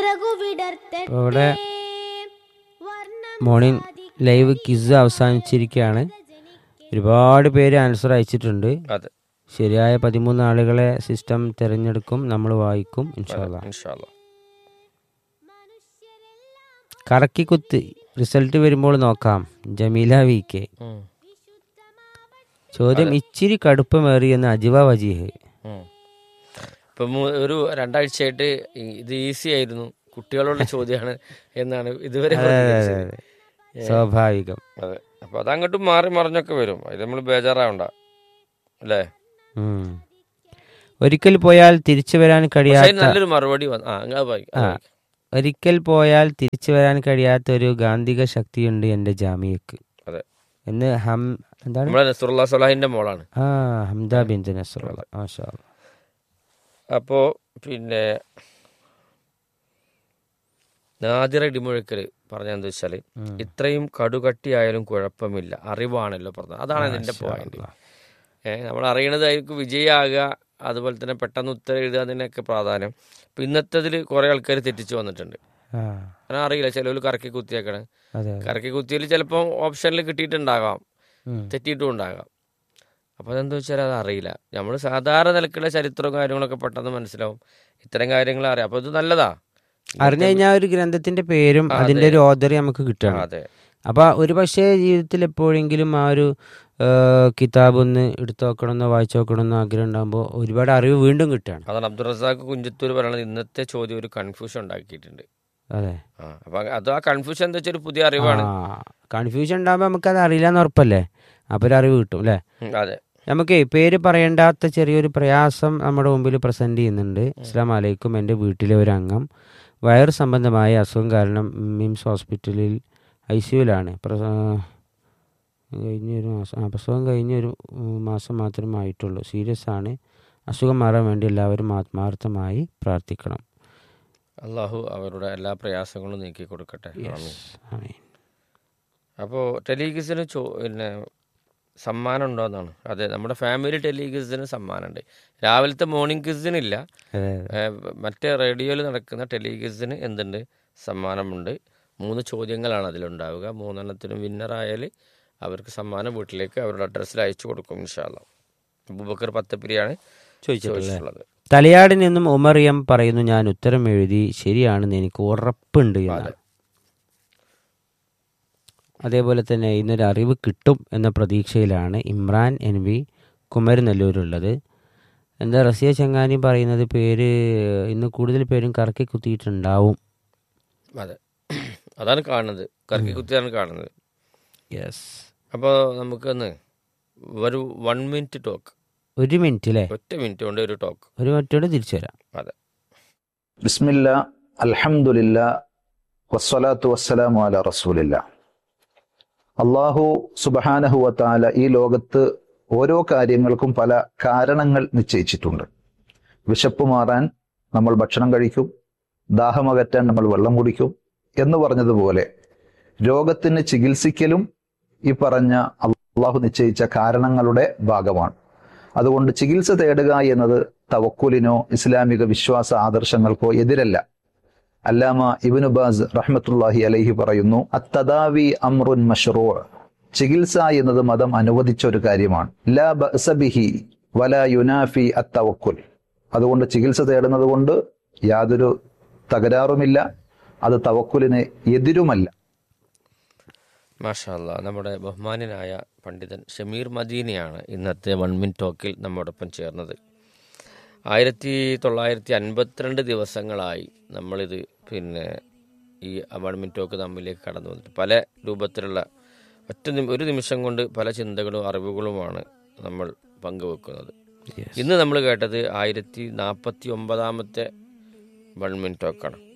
അഴകു വിടർത്തട്ടെ ഇവിടെ morning live kiss അവസാനിച്ചിരിക്കുകയാണ് ഒരുപാട് പേര് ആൻസർ അയച്ചിട്ടുണ്ട് അതെ ശരിയായ പതിമൂന്ന് ആളുകളെ സിസ്റ്റം തിരഞ്ഞെടുക്കും നമ്മൾ വായിക്കും ഇൻഷാല്ല ഇൻഷാല്ല കറക്കിക്കുത്ത് റിസൾട്ട് വരുമ്പോൾ നോക്കാം ജമീല വി കെ ചോദ്യം ഇച്ചിരി കടുപ്പമേറിയെന്ന് അജിവ വജീഹ് ഇപ്പൊ മൂ- ഒരു രണ്ടാഴ്ചയായിട്ട് ഈ- ഇത് ഈസി ആയിരുന്നു കുട്ടികളുടെ ചോദ്യമാണ് എന്നാണ് ഇതുവരെ പ്രതികരിച്ചത്. സ്വാഭാവികം അതെ അപ്പൊ അതങ്ങോട്ട് മാറി മറിഞ്ഞൊക്കെ വരും അത് നമ്മൾ ബേജാറാവണ്ട അല്ലേ ഉം. ഒരിക്കൽ പോയാൽ തിരിച്ചു വരാൻ പക്ഷെ കഴിയാത്ത അതിന് നല്ലൊരു മറുപടി വന്നു ആ അങ്ങ് അത് വായിക്ക്, അത് ആ. വായിക്ക്. ഒരിക്കൽ പോയാൽ തിരിച്ചു വരാൻ കഴിയാത്ത ഒരു ഗാന്ധിക ശക്തിയുണ്ട് എൻ്റെ ജാമിയക്ക് അതെ എന്ന് ഹം എന്താണ് നമ്മളെ നസുറുല്ലാ സലാഹിന്റെ മോളാണ് ആ ഹംദ ബിൻ നസ്രുള്ള മാഷാ അല്ലാ. അപ്പോ പിന്നെ നാദിറ ഇടിമുഴക്കൽ പറഞ്ഞ എന്താ വെച്ചാല് ഇത്രയും കടുകട്ടിയായാലും കുഴപ്പമില്ല അറിവാണല്ലോ പറഞ്ഞത് അതാണ് ഇതിന്റെ പോയിന്റ് ഏഹ് നമ്മൾ അറിയണതായിരിക്കും വിജയമാകുക അതുപോലെ തന്നെ പെട്ടെന്ന് ഉത്തരം എഴുതുക അതിനൊക്കെ പ്രാധാന്യം ഇപ്പൊ ഇന്നത്തതിൽ കുറെ ആൾക്കാർ തെറ്റിച്ച് വന്നിട്ടുണ്ട് ആ കാരണം അറിയില്ല ചിലവർ കറക്കി കുത്തിയേക്കണ് അതെ കറക്കി കുത്തിയിൽ ചിലപ്പോൾ ഓപ്ഷനിൽ കിട്ടിയിട്ടുണ്ടാകാം ഉം. തെറ്റിയിട്ടും ഉണ്ടാകാം അപ്പോൾ അതെന്താ വെച്ചാൽ അത് അറിയില്ല നമ്മൾ സാധാരണ നിലക്കുള്ള ചരിത്രവും കാര്യങ്ങളൊക്കെ പെട്ടെന്ന് മനസ്സിലാവും ഇത്തരം കാര്യങ്ങൾ അറിയാം അപ്പോൾ ഇത് നല്ലതാ അറിഞ്ഞു കഴിഞ്ഞാൽ ഒരു ഗ്രന്ഥത്തിന്റെ പേരും ആ, അതിന്റെ അതെ. ഒരു ഓദറി നമുക്ക് ആ, കിട്ടണം അതെ അപ്പൊ ഒരു പക്ഷേ ജീവിതത്തിൽ എപ്പോഴെങ്കിലും ആ ഒരു ആ, കിതാബ് ഒന്ന് എടുത്തു നോക്കണമെന്നോ വായിച്ചു നോക്കണമെന്നോ ആഗ്രഹം ഉണ്ടാകുമ്പോൾ ഒരുപാട് അറിവ് വീണ്ടും കിട്ടുകയാണ് അതാണ് അബ്ദുൾ റസാഖ് കുഞ്ചത്തൂർ പറയുന്നത് ഇന്നത്തെ ചോദ്യം ഒരു കൺഫ്യൂഷൻ ഉണ്ടാക്കിയിട്ടുണ്ട് അതെ ആ അപ്പൊ അത് ആ കൺഫ്യൂഷൻ എന്താ വെച്ചാൽ ഒരു പുതിയ അറിവാണ് കൺഫ്യൂഷൻ ഉണ്ടാകുമ്പോൾ നമുക്കത് അറിയില്ല എന്ന് ഉറപ്പല്ലേ അപ്പൊ ഒരു അറിവ് കിട്ടും അല്ലേ ഉം, അതെ നമുക്ക് പേര് പറയേണ്ടാത്ത ചെറിയൊരു പ്രയാസം നമ്മുടെ മുമ്പിൽ പ്രസന്റ് ചെയ്യുന്നുണ്ട് അസ്സാം വലൈക്കും എൻ്റെ വീട്ടിലെ ഒരു അംഗം വയറു സംബന്ധമായ അസുഖം കാരണം മിംസ് ഹോസ്പിറ്റലിൽ ഐ സിയുലാണ് കഴിഞ്ഞൊരു മാസം ആ പ്രസവം കഴിഞ്ഞൊരു ഉം, മാസം മാത്രമേ ആയിട്ടുള്ളൂ സീരിയസ് ആണ് അസുഖം മാറാൻ വേണ്ടി എല്ലാവരും ആത്മാർത്ഥമായി പ്രാർത്ഥിക്കണം അള്ളാഹു അവരുടെ എല്ലാ പ്രയാസങ്ങളും നീക്കി കൊടുക്കട്ടെ ആമീൻ. ആമീൻ. അപ്പോൾ ടെലിഗിസിന് ചോ പിന്നെ സമ്മാനം ഉണ്ടോ എന്നാണ് അതെ നമ്മുടെ ഫാമിലി ടെലിഗിസിന് സമ്മാനമുണ്ട് രാവിലത്തെ മോർണിംഗ് ക്വിസിനില്ല അതെ ഏഹ് മറ്റേ റേഡിയോയിൽ നടക്കുന്ന ടെലിഗിസിന് എന്തുണ്ട് സമ്മാനമുണ്ട് മൂന്ന് ചോദ്യങ്ങളാണ് അതിലുണ്ടാവുക മൂന്നെണ്ണത്തിനും വിന്നറായാൽ അവർക്ക് സമ്മാനം വീട്ടിലേക്ക് അവരുടെ അഡ്രസ്സിൽ അയച്ചു കൊടുക്കും ഇൻഷാല്ല അബൂബക്കർ പത്തപ്പിരിയാണ് ചോദിച്ചിട്ടുള്ളത് തലയാടിൽ നിന്നും ഉമർ എം പറയുന്നു ഞാൻ ഉത്തരം എഴുതി ശരിയാണെന്ന് എനിക്ക് ഉറപ്പുണ്ട് എന്നാണ് അതേപോലെ തന്നെ ഇന്നൊരു അറിവ് കിട്ടും എന്ന പ്രതീക്ഷയിലാണ് ഇമ്രാൻ എൻ വി കുമരനെല്ലൂരുള്ളത് എന്താ റസിയ ചങ്ങാനി പറയുന്നത് പേര് ഇന്ന് കൂടുതൽ പേരും കറക്കി കുത്തിയിട്ടുണ്ടാവും അതെ അതാണ് കാണുന്നത് കറക്കി കുത്തിയാണ് കാണുന്നത് യെസ് അപ്പോൾ നമുക്കൊന്ന് ഒരു വൺ മിനിറ്റ് ടോക്ക് ഒരു മിനിറ്റ് അല്ലേ ഒറ്റ മിനിറ്റ് കൊണ്ട് ഒരു ടോക്ക് ഒരു മിനിറ്റോട് തിരിച്ചു വരാം അതെ ബിസ്മില്ല അൽഹംദുലില്ല വസ്സലാത്തു വസ്സലാമു അല റസൂലില്ല അള്ളാഹു സുബഹാനഹുവത്താല ഈ ലോകത്ത് ഓരോ കാര്യങ്ങൾക്കും പല കാരണങ്ങൾ നിശ്ചയിച്ചിട്ടുണ്ട് വിശപ്പ് മാറാൻ നമ്മൾ ഭക്ഷണം കഴിക്കും ദാഹമകറ്റാൻ നമ്മൾ വെള്ളം കുടിക്കും എന്ന് പറഞ്ഞതുപോലെ രോഗത്തിന് ചികിത്സിക്കലും ഈ പറഞ്ഞ അള്ളാഹു നിശ്ചയിച്ച കാരണങ്ങളുടെ ഭാഗമാണ് അതുകൊണ്ട് ചികിത്സ തേടുക എന്നത് തവക്കുലിനോ ഇസ്ലാമിക വിശ്വാസ ആദർശങ്ങൾക്കോ എതിരല്ല അല്ലാമ ഇബ്നു ബാസ് റഹ്മത്തുല്ലാഹി അലൈഹി പറയുന്നു അത്തദാവി അമ്രുൻ മഷ്റൂ ചികിത്സ എന്നത് മതം അനുവദിച്ച ഒരു കാര്യമാണ് ലാ ബഅസ ബിഹി വല യുനാഫി അത്തവക്കുൽ അതുകൊണ്ട് ചികിത്സ തേടുന്നത് കൊണ്ട് യാതൊരു തകരാറുമില്ല അത് തവക്കുലിന് എതിരുമല്ല മാഷാല്ല നമ്മുടെ ബഹുമാന്യനായ പണ്ഡിതൻ ഷമീർ മദീനയാണ് ഇന്നത്തെ വൺ മിൻ ടോക്കിൽ നമ്മോടൊപ്പം ചേർന്നത് ആയിരത്തി തൊള്ളായിരത്തി അൻപത്തിരണ്ട് ദിവസങ്ങളായി നമ്മളിത് പിന്നെ ഈ വൺ മിൻ ടോക്ക് നമ്മിലേക്ക് കടന്നു വന്നിട്ട് പല രൂപത്തിലുള്ള ഒറ്റ നിമി- ഒരു നിമിഷം കൊണ്ട് പല ചിന്തകളും അറിവുകളുമാണ് നമ്മൾ പങ്കുവെക്കുന്നത് ഇന്ന് നമ്മൾ കേട്ടത് ആയിരത്തി നാൽപ്പത്തി ഒമ്പതാമത്തെ വൺ മിൻ ടോക്കാണ്